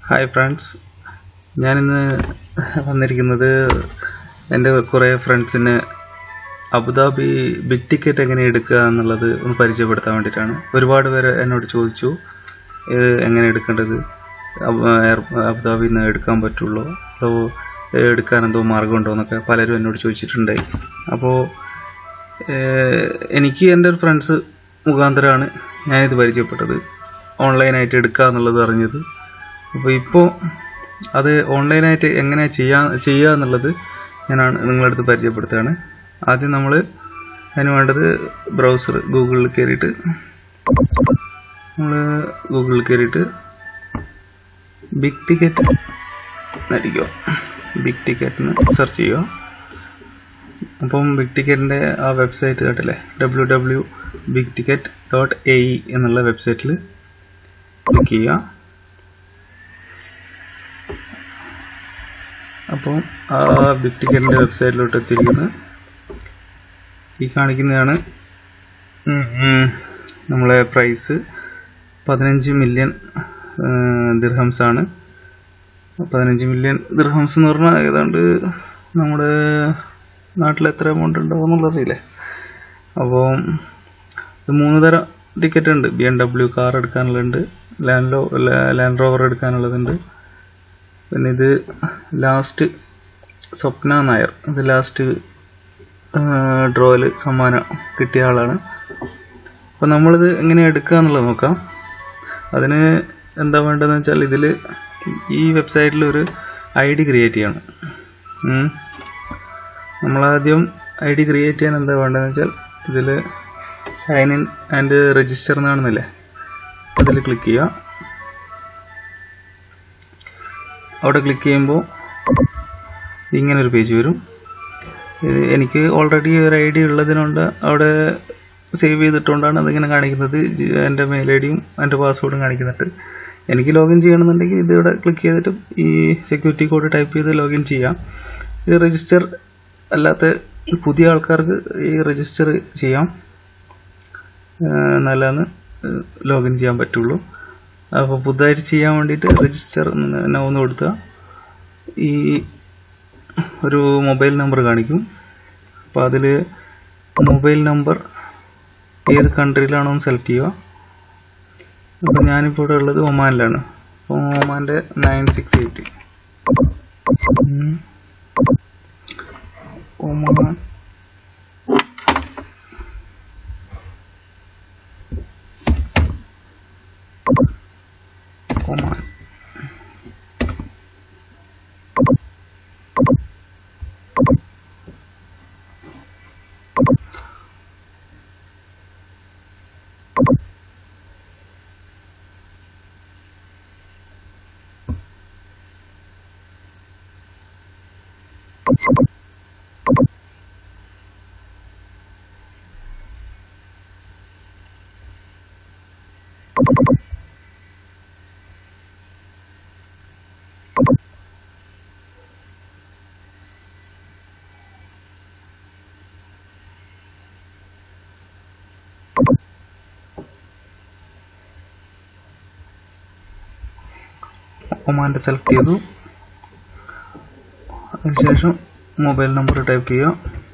Hi friends ഞാനിന്ന് വന്നിരിക്കുന്നത് എൻ്റെ കുറേ ഫ്രണ്ട്സിന് അബുദാബി ബിഗ് ടിക്കറ്റ് എങ്ങനെ എടുക്കുക എന്നുള്ളത് ഒന്ന് പരിചയപ്പെടുത്താൻ വേണ്ടിയിട്ടാണ് ഒരുപാട് പേര് എന്നോട് ചോദിച്ചു ഏഹ് എങ്ങനെ എടുക്കേണ്ടത് അബ് എയർ അബുദാബിയിൽ നിന്ന് എടുക്കാൻ പറ്റുള്ളൂ അതോ ഏഹ് എടുക്കാൻ എന്തോ മാർഗമുണ്ടോ എന്നൊക്കെ പലരും എന്നോട് ചോദിച്ചിട്ടുണ്ടായി അപ്പോൾ ഏഹ് എനിക്ക് എൻ്റെ ഒരു ഫ്രണ്ട്സ് മുഖാന്തരമാണ് ഞാനിത് പരിചയപ്പെട്ടത് ഓൺലൈനായിട്ട് എടുക്കുക എന്നുള്ളത് അറിഞ്ഞത് അപ്പോൾ ഇപ്പോൾ അത് ഓൺലൈനായിട്ട് എങ്ങനെ ചെയ്യാ ചെയ്യുക എന്നുള്ളത് ഞാനാണ് നിങ്ങളുടെ അടുത്ത് പരിചയപ്പെടുത്തുകയാണ് ആദ്യം നമ്മൾ അതിന് വേണ്ടത് ബ്രൗസർ ഗൂഗിളിൽ കയറിയിട്ട് നമ്മൾ ഗൂഗിളിൽ കയറിയിട്ട് ബിഗ് ടിക്കറ്റ് അടിക്കുക ബിഗ് ടിക്കറ്റ് എന്ന് സെർച്ച് ചെയ്യുക അപ്പം ബിഗ് ടിക്കറ്റിൻ്റെ ആ വെബ്സൈറ്റ് കേട്ടില്ലേ W W big ticket dot A E എന്നുള്ള വെബ്സൈറ്റിൽ ക്ലിക്ക് ചെയ്യുക അപ്പോൾ ആ ബിഗ് ടിക്കറ്റിൻ്റെ വെബ്സൈറ്റിലോട്ട് എത്തിയിരിക്കുന്നത് ഈ കാണിക്കുന്നതാണ് ഉം, ഉം, നമ്മളെ പ്രൈസ് പതിനഞ്ച് മില്യൺ ദിർഹംസ് ആണ് പതിനഞ്ച് മില്യൺ ദിർഹംസ് എന്ന് പറഞ്ഞാൽ ഏതാണ്ട് നമ്മുടെ നാട്ടിൽ എത്ര എമൗണ്ട് ഉണ്ടാവും എന്നുള്ളത് അറിയില്ലേ അപ്പോൾ ഇത് മൂന്ന് തരം ടിക്കറ്റ് ഉണ്ട് ബി എം ഡബ്ല്യു കാർ എടുക്കാനുള്ളതുണ്ട് ലാൻഡ് ലോ ലാൻഡ് റോവർ എടുക്കാനുള്ളതുണ്ട് പിന്നെ ഇത് ലാസ്റ്റ് സ്വപ്ന നായർ ഇത് ലാസ്റ്റ് ഡ്രോയിൽ സമ്മാനം കിട്ടിയ ആളാണ് അപ്പോൾ നമ്മളിത് എങ്ങനെ എടുക്കുക എന്നുള്ളത് നോക്കാം അതിന് എന്താ വേണ്ടതെന്ന് വെച്ചാൽ ഇതിൽ ഈ വെബ്സൈറ്റിൽ ഒരു ഐ ഡി ക്രിയേറ്റ് ചെയ്യണം ഉം. നമ്മളാദ്യം ഐ ഡി ക്രിയേറ്റ് ചെയ്യാൻ എന്താ വേണ്ടതെന്ന് വെച്ചാൽ ഇതിൽ സൈൻ ഇൻ ആൻഡ് രജിസ്റ്റർ എന്ന് കാണുന്നില്ലേ അതിൽ ക്ലിക്ക് ചെയ്യുക അവിടെ ക്ലിക്ക് ചെയ്യുമ്പോൾ ഇങ്ങനെ ഒരു പേജ് വരും ഇത് എനിക്ക് ഓൾറെഡി ഒരു ഐ ഡി ഉള്ളതിനുണ്ട് അവിടെ സേവ് ചെയ്തിട്ടുകൊണ്ടാണ് അതിങ്ങനെ കാണിക്കുന്നത് ജി- എൻ്റെ മെയിൽ ഐ ഡിയും എൻ്റെ പാസ്വേഡും കാണിക്കുന്നുണ്ട് എനിക്ക് ലോഗിൻ ചെയ്യണമെന്നുണ്ടെങ്കിൽ ഇത് ഇവിടെ ക്ലിക്ക് ചെയ്തിട്ട് ഈ സെക്യൂരിറ്റി കോഡ് ടൈപ്പ് ചെയ്ത് ലോഗിൻ ചെയ്യാം ഇത് രജിസ്റ്റർ അല്ലാത്ത പുതിയ ആൾക്കാർക്ക് ഈ രജിസ്റ്റർ ചെയ്യാം ഏഹ് എന്നാലാണ് ലോഗിൻ ചെയ്യാൻ പറ്റുള്ളൂ അപ്പോൾ പുതുതായിട്ട് ചെയ്യാൻ വേണ്ടിയിട്ട് രജിസ്റ്റർ നൗ എന്ന് കൊടുത്താൽ ഈ ഒരു മൊബൈൽ നമ്പർ കാണിക്കും അപ്പോൾ അതിൽ മൊബൈൽ നമ്പർ ഏത് കൺട്രിയിലാണോ എന്ന് സെലക്ട് ചെയ്യുക അപ്പോൾ ഞാനിപ്പോൾ ഇവിടെ ഉള്ളത് ഒമാനിലാണ് അപ്പോൾ ഒമാൻ്റെ nine six eight Oman Oman ഒമാൻ്റെ സെലക്ട് ചെയ്തു അതിനുശേഷം മൊബൈൽ നമ്പർ ടൈപ്പ് ചെയ്യുക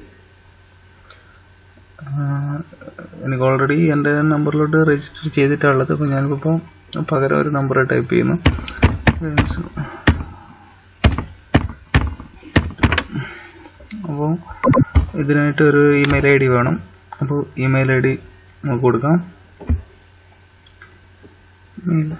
ആഹ് എനിക്ക് ഓൾറെഡി എൻ്റെ നമ്പറിലോട്ട് രജിസ്റ്റർ ചെയ്തിട്ടുള്ളത് അപ്പോൾ ഞാനിപ്പോൾ പകരം ഒരു നമ്പർ ടൈപ്പ് ചെയ്യുന്നു അപ്പോൾ ഇതിനായിട്ട് ഒരു ഇമെയിൽ ഐ ഡി വേണം അപ്പോൾ ഇമെയിൽ ഐ ഡി നമുക്ക് കൊടുക്കാം email.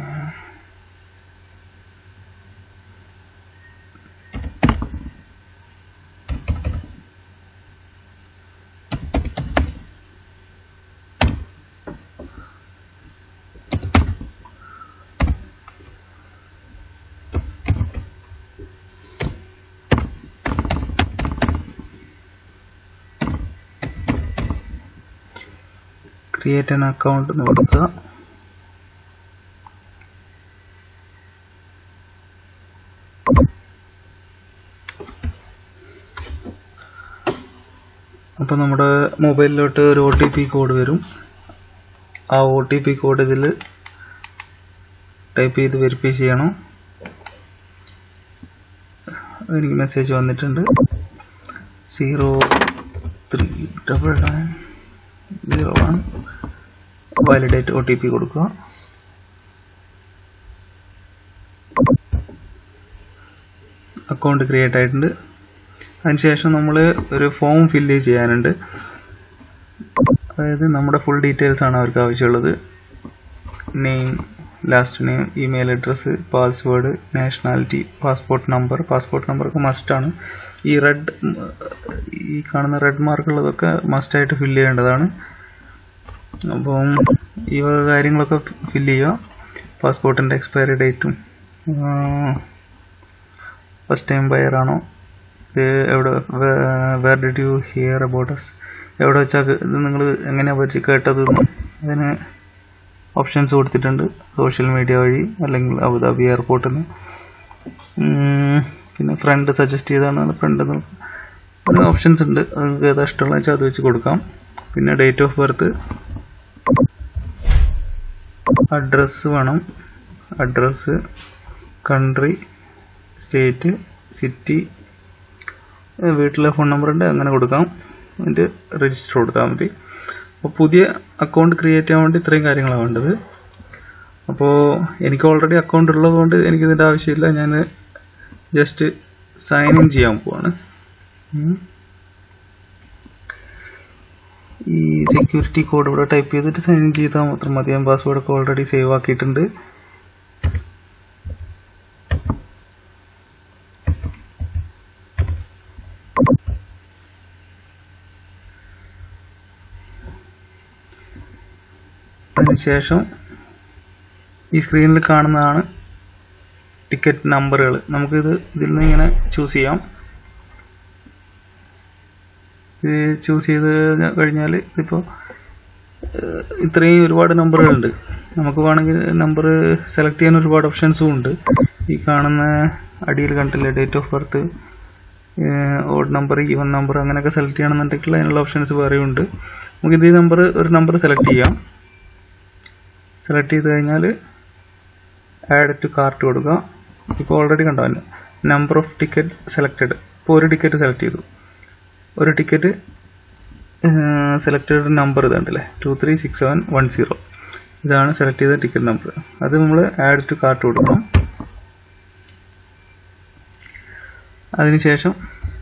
ക്രിയേറ്റ് an അക്കൗണ്ട് എന്ന് കൊടുക്കുക അപ്പോൾ നമ്മുടെ മൊബൈലിലോട്ട് ഒരു ഒ ടി പി കോഡ് വരും ആ ഒ ടി പി കോഡ് ഇതിൽ ടൈപ്പ് ചെയ്ത് വെരിഫൈ ചെയ്യണം എനിക്ക് മെസ്സേജ് വന്നിട്ടുണ്ട് zero three double nine zero one validate O T P കൊടുക്കുക അക്കൗണ്ട് ക്രിയേറ്റ് ആയിട്ടുണ്ട് അതിനുശേഷം നമ്മൾ ഒരു ഫോം ഫില്ല് ചെയ്യാനുണ്ട് അതായത് നമ്മുടെ ഫുൾ ഡീറ്റെയിൽസ് ആണ് അവർക്ക് ആവശ്യമുള്ളത് name last name email address password nationality passport number passport നമ്പറൊക്കെ മസ്റ്റാണ് ഈ റെഡ് ഈ കാണുന്ന റെഡ് മാർക്കുള്ളതൊക്കെ മസ്റ്റായിട്ട് ഫില്ല് ചെയ്യേണ്ടതാണ് അപ്പം ഈ വക കാര്യങ്ങളൊക്കെ ഫില്ല് ചെയ്യുക പാസ്പോർട്ടിൻ്റെ എക്സ്പയറി ഡേറ്റും ഫസ്റ്റ് ടൈം ബയർ ആണോ ഇത് എവിടെ where did you hear about us എവിടെ വെച്ചാൽ ഇത് നിങ്ങൾ എങ്ങനെയാണ് പറ്റി കേട്ടത് അതിന് ഓപ്ഷൻസ് കൊടുത്തിട്ടുണ്ട് സോഷ്യൽ മീഡിയ വഴി അല്ലെങ്കിൽ അബുദാബി എയർപോർട്ടിൽ നിന്ന് പിന്നെ ഫ്രണ്ട് സജസ്റ്റ് ചെയ്താണ് ഫ്രണ്ട് അങ്ങനെ ഓപ്ഷൻസ് ഉണ്ട് നിങ്ങൾക്ക് ഏതാ ഇഷ്ടമുള്ള വെച്ചാൽ അത് വെച്ച് കൊടുക്കാം പിന്നെ ഡേറ്റ് ഓഫ് ബർത്ത് അഡ്രസ്സ് വേണം അഡ്രസ്സ് കൺട്രി സ്റ്റേറ്റ് സിറ്റി വീട്ടിലെ ഫോൺ നമ്പർ ഉണ്ട് അങ്ങനെ കൊടുക്കാം എന്നിട്ട് രജിസ്റ്റർ കൊടുത്താൽ മതി അപ്പോൾ പുതിയ അക്കൗണ്ട് ക്രിയേറ്റ് ചെയ്യാൻ വേണ്ടി ഇത്രയും കാര്യങ്ങളാണ് വേണ്ടത് അപ്പോൾ എനിക്ക് ഓൾറെഡി അക്കൗണ്ട് ഉള്ളതുകൊണ്ട് എനിക്കിതിൻ്റെ ആവശ്യമില്ല ഞാൻ ജസ്റ്റ് സൈൻ ഇൻ ചെയ്യാൻ പോവാണ് ഈ സെക്യൂരിറ്റി കോഡ് ഇവിടെ ടൈപ്പ് ചെയ്തിട്ട് സൈൻ ഇൻ ചെയ്താൽ മാത്രം മതി ഞാൻ പാസ്വേഡ് ഒക്കെ ഓൾറെഡി സേവ് ആക്കിയിട്ടുണ്ട് അതിനുശേഷം ഈ സ്ക്രീനിൽ കാണുന്നതാണ് ടിക്കറ്റ് നമ്പറുകൾ നമുക്കിത് ഇതിൽ നിന്ന് ഇങ്ങനെ ചൂസ് ചെയ്യാം ഇത് ചൂസ് ചെയ്ത് കഴിഞ്ഞാൽ ഇതിപ്പോൾ ഇത്രയും ഒരുപാട് നമ്പറുകളുണ്ട് നമുക്ക് വേണമെങ്കിൽ നമ്പർ സെലക്ട് ചെയ്യാൻ ഒരുപാട് ഓപ്ഷൻസും ഉണ്ട് ഈ കാണുന്ന അടിയിൽ കണ്ടില്ലേ date of birth odd number even number അങ്ങനെയൊക്കെ സെലക്ട് ചെയ്യണമെന്നുണ്ടെങ്കിൽ അതിനുള്ള ഓപ്ഷൻസ് വേറെയും ഉണ്ട് നമുക്ക് ഇത് ഈ നമ്പർ ഒരു നമ്പർ സെലക്ട് ചെയ്യാം സെലക്ട് ചെയ്ത് കഴിഞ്ഞാൽ ആഡ് ടു കാർട്ട് കൊടുക്കുക ഇപ്പോൾ ഓൾറെഡി കണ്ടോ നമ്പർ ഓഫ് ടിക്കറ്റ് സെലക്റ്റഡ് ഇപ്പോൾ ഒരു ടിക്കറ്റ് സെലക്ട് ചെയ്തു ഒരു ടിക്കറ്റ് സെലക്റ്റഡ് നമ്പർ ഇതുണ്ടല്ലേ two three six seven one zero ഇതാണ് സെലക്ട് ചെയ്ത ടിക്കറ്റ് നമ്പർ അത് നമ്മൾ ആഡ് ടു കാർട്ട് കൊടുക്കണം അതിനുശേഷം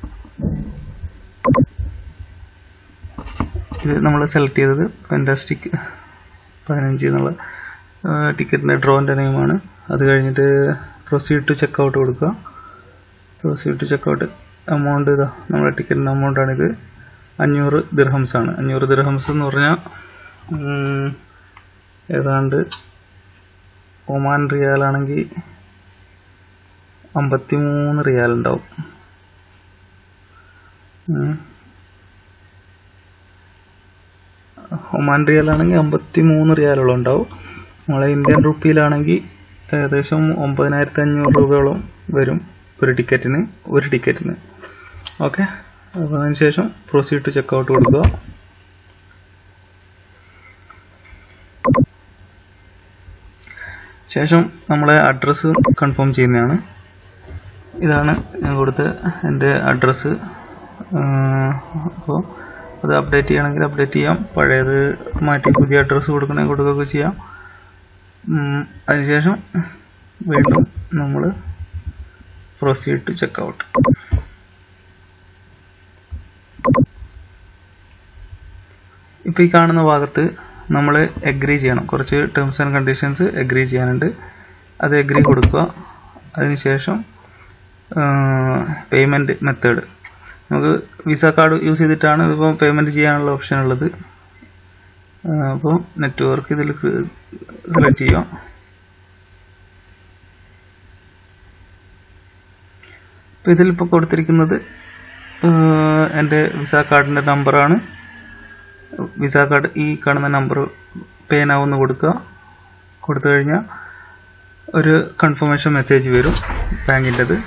ഇത് നമ്മൾ സെലക്ട് ചെയ്തത് ഫാൻറ്റാസ്റ്റിക് പതിനഞ്ച് എന്നുള്ള ടിക്കറ്റിൻ്റെ ഡ്രോൻ്റെ നെയിമാണ് അത് കഴിഞ്ഞിട്ട് പ്രൊസീഡ് ടു ചെക്കൗട്ട് കൊടുക്കുക പ്രൊസീഡ് ടു ചെക്കൗട്ട് എമൗണ്ട് ഇതാ നമ്മുടെ ടിക്കറ്റിൻ്റെ എമൗണ്ടാണിത് അഞ്ഞൂറ് ദിർഹംസ് ആണ് അഞ്ഞൂറ് ദിർഹംസ് എന്ന് പറഞ്ഞാൽ ഏതാണ്ട് ഒമാൻ റിയാലാണെങ്കിൽ അമ്പത്തി മൂന്ന് റിയാൽ ഉണ്ടാവും ഒമാൻ റിയാലാണെങ്കിൽ അമ്പത്തി മൂന്ന് റിയാലോളം ഉണ്ടാവും നമ്മളെ ഇന്ത്യൻ റുപ്പിയിലാണെങ്കിൽ ഏകദേശം ഒമ്പതിനായിരത്തി അഞ്ഞൂറ് രൂപയോളം വരും ഒരു ടിക്കറ്റിന് ഒരു ടിക്കറ്റിന് ഓക്കെ അപ്പോൾ അതിനുശേഷം പ്രൊസീഡ് ടു ചെക്കൗട്ട് കൊടുക്കുക ശേഷം നമ്മളെ അഡ്രസ്സ് കൺഫേം ചെയ്യുന്നതാണ് ഇതാണ് ഞാൻ കൊടുത്ത എൻ്റെ അഡ്രസ്സ് അപ്പോൾ അത് അപ്ഡേറ്റ് ചെയ്യണമെങ്കിൽ അപ്ഡേറ്റ് ചെയ്യാം പഴയത് മാറ്റി പുതിയ അഡ്രസ്സ് കൊടുക്കണമെങ്കിൽ കൊടുക്കുകയൊക്കെ ചെയ്യാം അതിനുശേഷം വീണ്ടും നമ്മൾ പ്രൊസീഡ് ടു ചെക്കൗട്ട് ഇപ്പോൾ ഈ കാണുന്ന ഭാഗത്ത് നമ്മൾ എഗ്രി ചെയ്യണം കുറച്ച് ടേംസ് ആൻഡ് കണ്ടീഷൻസ് എഗ്രി ചെയ്യാനുണ്ട് അത് എഗ്രി കൊടുക്കുക അതിനുശേഷം പേയ്മെൻറ്റ് മെത്തേഡ് നമുക്ക് വിസ കാർഡ് യൂസ് ചെയ്തിട്ടാണ് ഇതിപ്പോൾ പേയ്മെൻറ്റ് ചെയ്യാനുള്ള ഓപ്ഷൻ ഉള്ളത് അപ്പോൾ നെറ്റ്വർക്ക് ഇതിൽ സെലക്ട് ചെയ്യാം അപ്പോൾ ഇതിലിപ്പോൾ കൊടുത്തിരിക്കുന്നത് എൻ്റെ വിസ കാർഡിൻ്റെ നമ്പറാണ് വിസ കാർഡ് ഈ കാണുന്ന നമ്പർ പേ നൗ എന്ന് കൊടുക്കുക കൊടുത്തു കഴിഞ്ഞാൽ ഒരു കൺഫർമേഷൻ മെസ്സേജ് വരും ബാങ്കിൻ്റെത്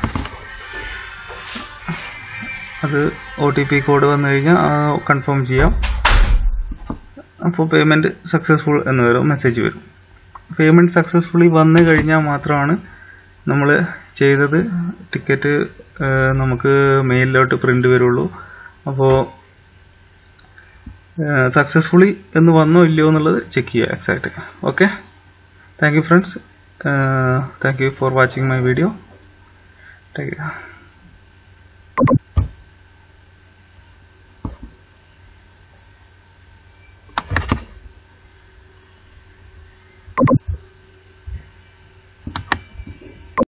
അത് ഒ ടി പി കോഡ് വന്നു കഴിഞ്ഞാൽ കൺഫേം ചെയ്യാം അപ്പോൾ പേയ്മെൻറ്റ് സക്സസ്ഫുൾ എന്ന് വരും മെസ്സേജ് വരും പേയ്മെൻറ്റ് സക്സസ്ഫുള്ളി വന്നു കഴിഞ്ഞാൽ മാത്രമാണ് നമ്മൾ ചെയ്തത് ടിക്കറ്റ് നമുക്ക് മെയിലിലോട്ട് പ്രിന്റ് വരുള്ളൂ അപ്പോൾ സക്സസ്ഫുള്ളി എന്ന് വന്നോ ഇല്ലയോ എന്നുള്ളത് ചെക്ക് ചെയ്യുക exact okay thank you friends thank you for watching my video thank U